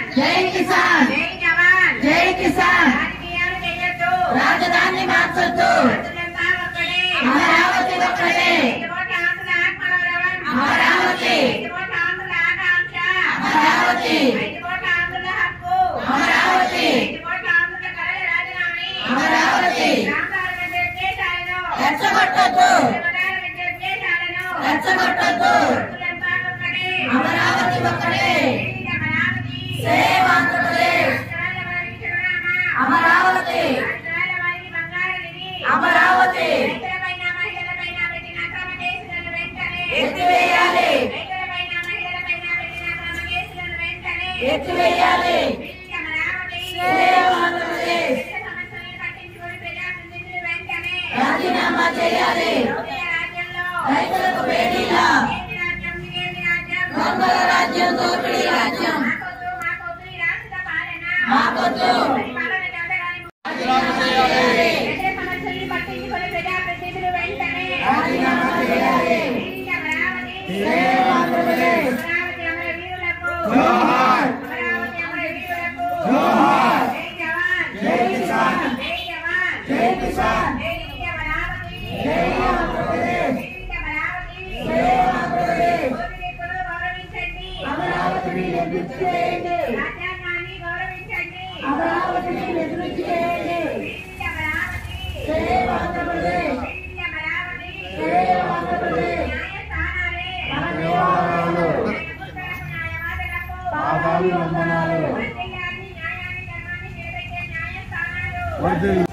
జై కిసాన్ జై జవాన్ జై కిసాన్ రాజకీయాలు చేయొద్దు రాజధాని మార్చొద్దు రైతులంతా ఒక్కడే అమరావతి ఒక్కటే ఐదు కోట్ల ఆంధ్రుల ఆత్మగౌరవం అమరావతి ఐదు కోట్ల ఆంధ్రుల ఆకాంక్ష అమరావతి ఐదు కోట్ల ఆంధ్రుల హక్కు అమరావతి ఐదు కోట్ల ఆంధ్రుల కళల రాజధాని అమరావతి రామదారు విద్య ఉద్దేశాలను రెచ్చగొట్టొద్దు రామదారు విద్య ఉద్దేశాలను రెచ్చగొట్టొద్దు రైతులంతా ఒక్కడే అమరావతి ఒక్కటే జై అమరావతి సేవ్ ఆంధ్రప్రదేశ్ రాష్ట్రాల వారికి చిరునామా అమరావతి రాష్ట్రాల వారికి బంగారు నిధి అమరావతి రైతులపైన మహిళలపైన పెట్టిన క్రమ కేసులను వెంటనే ఎత్తివేయాలి రైతులపైన మహిళలపైన పెట్టిన క్రమ కేసులను వెంటనే ఎత్తివేయాలి జై అమరావతి సేవ్ ఆంధ్రప్రదేశ్ ప్రజల సమస్యలను పట్టించుకొని ప్రజాప్రతినిధులు వెంటనే రాజీనామా చేయాలి ఉదయ రాజ్యంలో రైతులకు బేడీలా ఏమి రాజ్యం ఇదేమి రాజ్యం దొంగల రాజ్యం దోపిడీ రాజ్యం మాకొద్దు మాకొద్దు ఈ రాష్ట్ర పాలన మాకొద్దు. పరిపాలన చేతగాని ప్రజల సమస్యల్ని పట్టించుకొని ప్రజాప్రతినిధులు వెంటనే రాజీనామా చేయాలి జై అమరావతి సేవ్ ఆంధ్రప్రదేశ్ అమరావతి అమరవీరులకు జోహార్. అమరావతి అమరవీరులకు జోహార్. జై జవాన్ జై కిసాన్ జై జవాన్ జై కిసాన్ జై అమరావతి జై ఆంధ్రప్రదేశ్ జై అమరావతి సేవ్ ఆంధ్రప్రదేశ్ ఓపికను గౌరవించండి అమరావతిని నిర్మించి చేయండి రాజ్యాంగాన్ని గౌరవించండి అమరావతిని నిర్మించి చేయండి జై అమరావతి సేవ్ ఆంధ్రప్రదేశ్ జై అమరావతి సేవ్ ఆంధ్రప్రదేశ్ న్యాయస్థానాలే మన దేవాలయాలు న్యాయపుత్రులకు, న్యాయవాదులకు పాదాలు వందనాలు వర్ధిల్లాలి న్యాయాన్ని ధర్మాన్ని నిలబెట్టే న్యాయస్థానాలు వర్ధిల్లాలి.